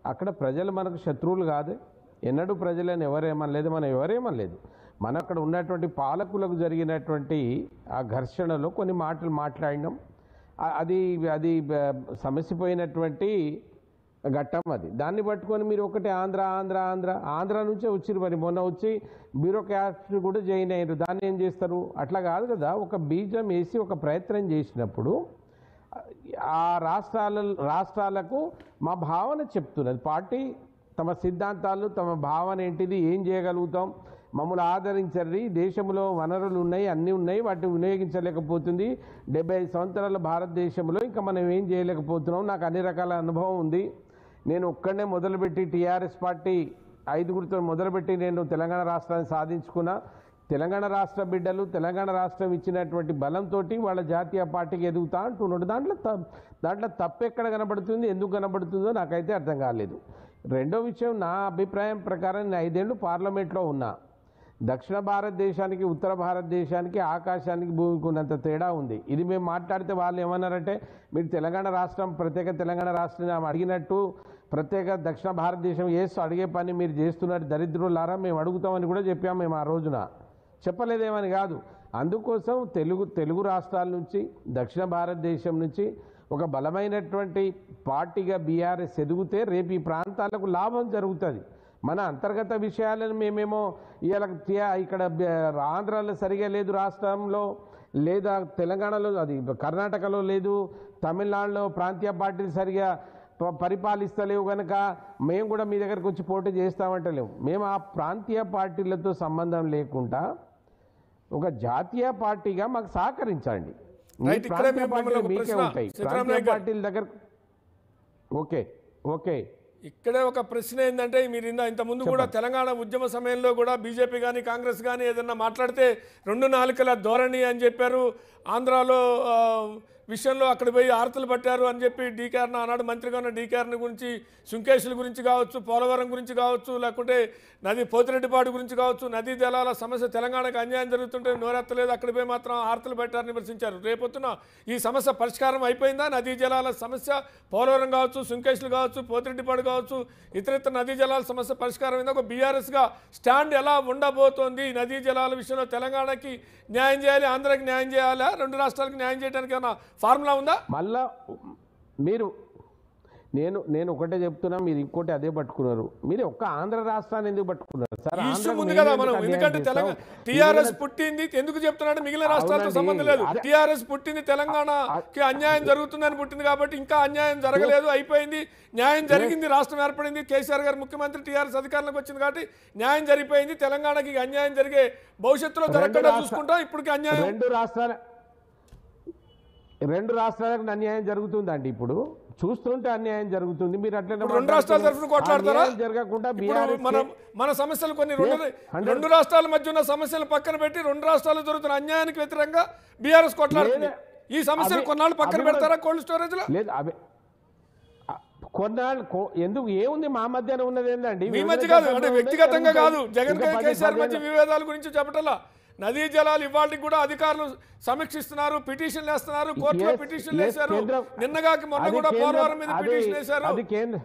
అక్కడ ప్రజలు మనకు శత్రువులు కాదు ఎన్నడూ ప్రజలను ఎవరేమనలేదు మనం ఎవరేమనలేదు మన అక్కడ ఉన్నటువంటి పాలకులకు జరిగినటువంటి ఆ ఘర్షణలో కొన్ని మాటలు మాట్లాడినాం ఆ- అది అది బ- సమస్యపోయినటువంటి ఘట్టం అది దాన్ని పట్టుకొని మీరు ఒకటి ఆంధ్ర ఆంధ్ర ఆంధ్ర ఆంధ్ర నుంచే వచ్చిరు మరి మొన్న వచ్చి బ్యూరోక్రాట్స్ కూడా జాయిన్ అయ్యారు దాన్ని ఏం చేస్తారు అట్లా కాదు కదా ఒక బీజం వేసి ఒక ప్రయత్నం చేసినప్పుడు ఆ రాష్ట్రాల రాష్ట్రాలకు మా భావన చెప్తున్నది పార్టీ తమ సిద్ధాంతాలు తమ భావన ఏంటిది ఏం చేయగలుగుతాం మమ్మల్ని ఆదరించండి దేశంలో వనరులు ఉన్నాయి అన్నీ ఉన్నాయి వాటిని వినియోగించలేకపోతుంది డెబ్బై ఐదు సంవత్సరాల భారతదేశంలో ఇంకా మనం ఏం చేయలేకపోతున్నాం నాకు అన్ని రకాల అనుభవం ఉంది నేను ఒక్కడనే మొదలుపెట్టి టీఆర్ఎస్ పార్టీ ఐదుగురితో మొదలుపెట్టి నేను తెలంగాణ రాష్ట్రాన్ని సాధించుకున్నా తెలంగాణ రాష్ట్ర బిడ్డలు తెలంగాణ రాష్ట్రం ఇచ్చినటువంటి బలంతో వాళ్ళ జాతీయ పార్టీకి ఎదుగుతా అంటున్నాడు దాంట్లో త- దాంట్లో తప్పు ఎక్కడ కనబడుతుంది ఎందుకు కనబడుతుందో నాకైతే అర్థం కాలేదు రెండో విషయం నా అభిప్రాయం ప్రకారం నేను ఐదేళ్లు పార్లమెంట్లో ఉన్నా దక్షిణ భారతదేశానికి ఉత్తర భారతదేశానికి ఆకాశానికి భూమికి ఉన్నంత తేడా ఉంది ఇది మేము మాట్లాడితే వాళ్ళు ఏమన్నారంటే మీరు తెలంగాణ రాష్ట్రం ప్రత్యేక తెలంగాణ రాష్ట్రం అడిగినట్టు ప్రత్యేక దక్షిణ భారతదేశం వేస్తూ అడిగే పని మీరు చేస్తున్నారు దరిద్రులారా మేము అడుగుతామని కూడా చెప్పాం మేము ఆ రోజున చెప్పలేదేమని కాదు అందుకోసం తెలుగు తెలుగు రాష్ట్రాల నుంచి దక్షిణ భారతదేశం నుంచి ఒక బలమైనటువంటి పార్టీగా బీఆర్ఎస్ ఎదిగితే రేపు ఈ ప్రాంతాలకు లాభం జరుగుతుంది మన అంతర్గత విషయాలను మేమేమో ఇవాళ తి- ఇక్కడ బ- ఆంధ్రాలో సరిగా లేదు రాష్ట్రంలో లేదా తెలంగాణలో అది కర్ణాటకలో లేదు తమిళనాడులో ప్రాంతీయ పార్టీలు సరిగా ప- పరిపాలిస్తలేవు కనుక మేము కూడా మీ దగ్గరకు వచ్చి పోటీ చేస్తామంటలేము మేము ఆ ప్రాంతీయ పార్టీలతో సంబంధం లేకుండా ఒక జాతీయ పార్టీగా మాకు సహకరించండి మీ రైట్, ఇక్కడే ప్రాంతీయ మేము పార్టీలు మిమ్మల్ని ఒక మీకే ప్రశ్న, ఉంటాయి సీతారాం ప్రాంతీయ నాయక్ గారు. పార్టీల దగ్గర ఓకే ఓకే ఇక్కడే ఒక ప్రశ్న ఏంటంటే మీరు ఇంత ఇంత ముందు కూడా తెలంగాణ ఉద్యమ సమయంలో కూడా బీజేపీ కానీ కాంగ్రెస్ కానీ ఏదన్నా మాట్లాడితే రెండు నాలుకల ధోరణి అని చెప్పారు ఆంధ్రాలో ఆ, విషయంలో అక్కడ పోయి ఆరతలు పట్టారు అని చెప్పి డీకేఆర్న ఆనాడు మంత్రిగా ఉన్న డీకేఆర్ని గురించి సుంకేషుల గురించి కావచ్చు పోలవరం గురించి కావచ్చు లేకుంటే నది పోతిరెడ్డిపాడు గురించి కావచ్చు నదీ జలాల సమస్య తెలంగాణకు అన్యాయం జరుగుతుంటే నోరెత్తలేదు అక్కడ పోయి మాత్రం ఆరతలు పెట్టారని విమర్శించారు రేపొద్దున ఈ సమస్య పరిష్కారం అయిపోయిందా నదీ జలాల సమస్య పోలవరం కావచ్చు సుంకేశ్లు కావచ్చు పోతిరెడ్డిపాడు కావచ్చు ఇతరితర నదీ జలాల సమస్య పరిష్కారం అయిందా ఒక బీఆర్ఎస్గా స్టాండ్ ఎలా ఉండబోతోంది ఈ నదీ జలాల విషయంలో తెలంగాణకి న్యాయం చేయాలి ఆంధ్రాకి న్యాయం చేయాలా రెండు రాష్ట్రాలకు న్యాయం చేయడానికి ఏమైనా ఫార్ములా ఉందా మళ్ళా మీరు నేను నేను ఒకటే చెప్తున్నా మీరు ఇంకోటి అదే పట్టుకున్నారు మీరు ఒక్క ఆంధ్ర రాష్ట్రాన్ని ఎందుకు పట్టుకున్నారు సార్ ఈ ఇష్యూ ఆంధ్రకు ఉంది మేము కదా ఎందుకు మనం అన్యాయం ఎందుకంటే చేస్తాం? తెలంగాణ ఇది టీఆర్ఎస్ కూడా- పుట్టింది ఎందుకు చెప్తున్నాడు మిగిలిన రాష్ట్రాలతో అవునండి. సంబంధం లేదు అదే- టీఆర్ఎస్ పుట్టింది తెలంగాణకి అన్యాయం జరుగుతుందని పుట్టింది కాబట్టి ఇంకా అన్యాయం జరగలేదు అయిపోయింది న్యాయం జరిగింది రాష్ట్రం ఏర్పడింది కేసీఆర్ గారు ముఖ్యమంత్రి టీఆర్ఎస్ అధికారంలోకి వచ్చింది కాబట్టి న్యాయం జరిగిపోయింది తెలంగాణకి అన్యాయం జరిగే భవిష్యత్తులో రెండు జరగకుండా రాష్ట్ర- చూసుకుంటాం ఇప్పటికి అన్యాయం రెండు రాష్ట్రాల రెండు రాష్ట్రాలకు అన్యాయం జరుగుతుందండి ఇప్పుడు చూస్తుంటే అన్యాయం జరుగుతుంది మీరు అట్లనే ఇప్పుడు రెండు రాష్ట్రాల తరఫున కొట్లాడతారా అన్యాయం జరగకుండా ఇప్పుడు బీఆర్ఎస్ మన మన సమస్యలు కొన్ని రెండు హండ్రెడ్ రెండు రాష్ట్రాల మధ్య ఉన్న సమస్యలు పక్కన పెట్టి రెండు రాష్ట్రాలు జరుగుతున్న అన్యాయానికి వ్యతిరేకంగా బీఆర్ఎస్ కొట్లాడుతుంది లేదే. ఈ సమస్యలు అవి- కొన్నాళ్ళు పక్కన అవి కూడా- పెడతారా కోల్డ్ స్టోరేజ్ లో లేదు అవి కొన్నాళ్ళు కో- ఎందుకు ఏముంది మా మధ్యన ఉన్నది ఏందండి మీ విభజన మధ్య కాదు చట్టంలో అంటే ఉన్నది వ్యక్తిగతంగా కాదు జరుగుతుంది. జగన్ ఇంకా పది- కేసీఆర్ మధ్య పదిహేను- విభేదాల గురించి చెప్పటల్లా నదీ జలాలు ఇవాళకి కూడా అధికారులు సమీక్షిస్తున్నారు పిటిషన్లు వేస్తున్నారు కోర్టులో Yes, పిటిషన్లు yes, వేశారు కేంద్రం- నిన్నగాకి మొన్న అది కూడా కేంద్ర- పోలవరం మీద అది- పిటిషన్ వేశారు అది కేంద్ర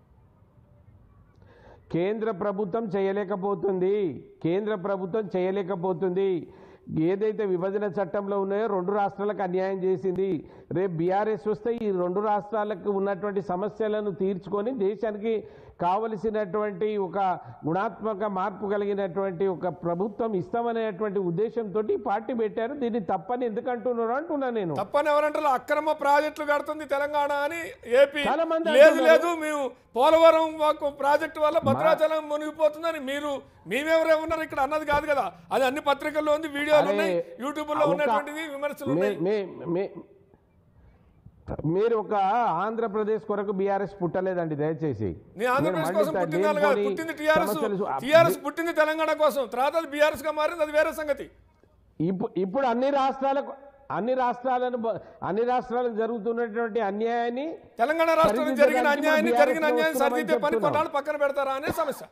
కేంద్ర ప్రభుత్వం చేయలేకపోతుంది కేంద్ర ప్రభుత్వం చేయలేకపోతుంది ఏదైతే విభజన చట్టంలో ఉన్నాయో రెండు రాష్ట్రాలకు అన్యాయం చేసింది రేపు బీఆర్ఎస్ వస్తే ఈ రెండు రాష్ట్రాలకు ఉన్నటువంటి సమస్యలను తీర్చుకొని దేశానికి కావలసినటువంటి ఒక గుణాత్మక మార్పు కలిగినటువంటి ఒక ప్రభుత్వం ఇస్తామనేటువంటి ఉద్దేశంతో ఈ పార్టీ పెట్టారు దీన్ని తప్పని ఎందుకు అంటున్నారు అంటున్నా నేను తప్పని ఎవరంటారు అక్రమ ప్రాజెక్టులు కడుతుంది తెలంగాణ అని ఏపీ చాలా మంది లేదు అంటున్నారు. లేదు మేము పోలవరం మాకు ప్రాజెక్టు వల్ల భద్రాచలం మునిగిపోతుందని మీరు మేమెవరేమన్నారు ఇక్కడ అన్నది కాదు కదా అది అన్ని పత్రికల్లో ఉంది వీడియోలు అరే, ఉన్నాయి యూట్యూబ్ లో ఒక- ఉన్నటువంటిది విమర్శలు మే- ఉన్నాయి మే- మే- మీరు ఒక ఆంధ్రప్రదేశ్ కొరకు బీఆర్ఎస్ పుట్టలేదండి దయచేసి నీ ఆంధ్రప్రదేశ్ మీరు కోసం మళ్ళీ పుట్టింది వాళ్ళు కాదు లేనిపోని పుట్టింది టీఆర్ఎస్ సమస్యలు- టీఆర్ఎస్ పుట్టింది తెలంగాణ కోసం తర్వాత అది బీఆర్ఎస్ గా మారింది అది వేరే సంగతి ఇప్పు- ఇప్పుడు అన్ని రాష్ట్రాలకు అన్ని రాష్ట్రాలను బ- అన్ని రాష్ట్రాలకు జరుగుతున్నటువంటి అన్యాయాన్ని తెలంగాణ రాష్ట్రంలో సరిదిద్దడానికి జరిగిన ఇప్పుడు అన్యాయాన్ని BRS జరిగిన అన్యాయం వస్తున్నామని సరిదిద్దే పని చెప్తున్నాం. కొన్నాళ్ళు పక్కన పెడతారా అనే సమస్య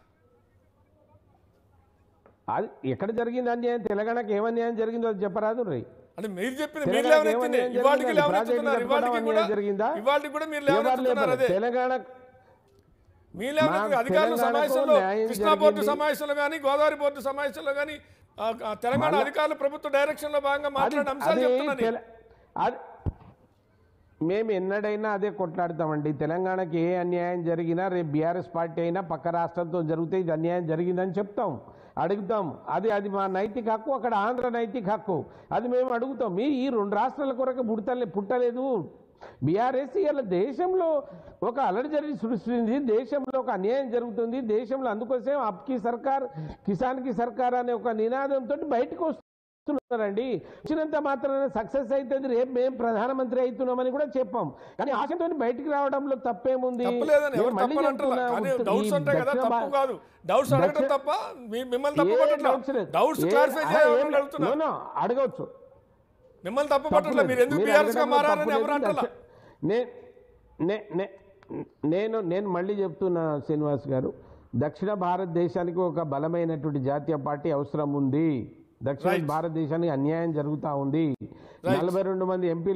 అది ఎక్కడ జరిగింది అన్యాయం తెలంగాణకి ఏం అన్యాయం జరిగిందో అది చెప్పరాదు రీ అంటే మీరు చెప్పిన తెలంగాణకి మీరు లేవనెత్తింది ఏమన్యాయం ఇవాటికి జరిగింది? లేవనెత్తుతున్నారు ప్రాజెక్టులు ఇవాటికి కట్టుకోవడం కూడా అన్యాయం జరిగిందా? ఇవాటికి కూడా మీరు ఎవరు లేవనెత్తుతున్నారు లేపరు. అదే తెలంగాణ మీ లెవెల్ మా అధికారుల తెలంగాణకు సమావేశంలో న్యాయం కృష్ణా బోర్డు జరిగింది. సమావేశంలో కానీ గోదావరి బోర్డు సమావేశంలో కానీ తెలంగాణ అధికారులు ప్రభుత్వ డైరెక్షన్ లో భాగంగా మాట్లాడిన అంశాలు అది చెప్తున్నాను తెల- అది మేము ఎన్నడైనా అదే కొట్లాడతామండి తెలంగాణకి ఏ అన్యాయం జరిగినా రేపు బీఆర్ఎస్ పార్టీ అయినా పక్క రాష్ట్రంతో జరిగితే ఇది అన్యాయం జరిగిందని చెప్తాం అడుగుతాం అది అది మా నైతిక హక్కు అక్కడ ఆంధ్ర నైతిక హక్కు అది మేము అడుగుతాం మీ ఈ రెండు రాష్ట్రాల కొరకు పుడతలే పుట్టలేదు బీఆర్ఎస్ ఇలా దేశంలో ఒక అలరి జరిగి సృష్టించింది దేశంలో ఒక అన్యాయం జరుగుతుంది దేశంలో అందుకోసం అప్కి సర్కార్ కిసాన్కి సర్కార్ అనే ఒక నినాదంతో బయటకు వస్తున్నారండి వచ్చినంత మాత్రాన సక్సెస్ అవుతుంది రేపు మేము ప్రధానమంత్రి అవుతున్నామని కూడా చెప్పాం కానీ ఆశతో బయటికి రావడంలో తప్పేముంది తప్పలేదని నేను ఎవరు మళ్ళీ తప్పనంటారా చెప్తున్నా, కానీ ఉత్త- డౌట్స్ ఈ ఉంటాయి కదా దక్షిణ తప్పు భా- కాదు డౌట్స్ అడగడం దక్షిణ- తప్ప మీ- మిమ్మల్ని తప్పు ఏ పట్టట్లా doubts లేదు. డౌట్స్ ఏ- క్లారిఫై ఆ, చేయాలని ఏం- అడుగుతున్నా no, no, అడగవచ్చు మిమ్మల్ని తప్పు పట్టట్లా మీరు ఎందుకు మీరు బీఆర్ఎస్ గా అడగడంలో మారారని తప్పు ఎవరు లేదు. అంటలా దక్ష- నే- నే- నే- నేను నేను మళ్ళీ చెప్తున్నా శ్రీనివాస్ గారు దక్షిణ భారతదేశానికి ఒక బలమైనటువంటి జాతీయ పార్టీ అవసరం ఉంది దక్షిణ Right. భారతదేశానికి అన్యాయం జరుగుతూ ఉంది నలభై రెండు మంది ఎంపీలు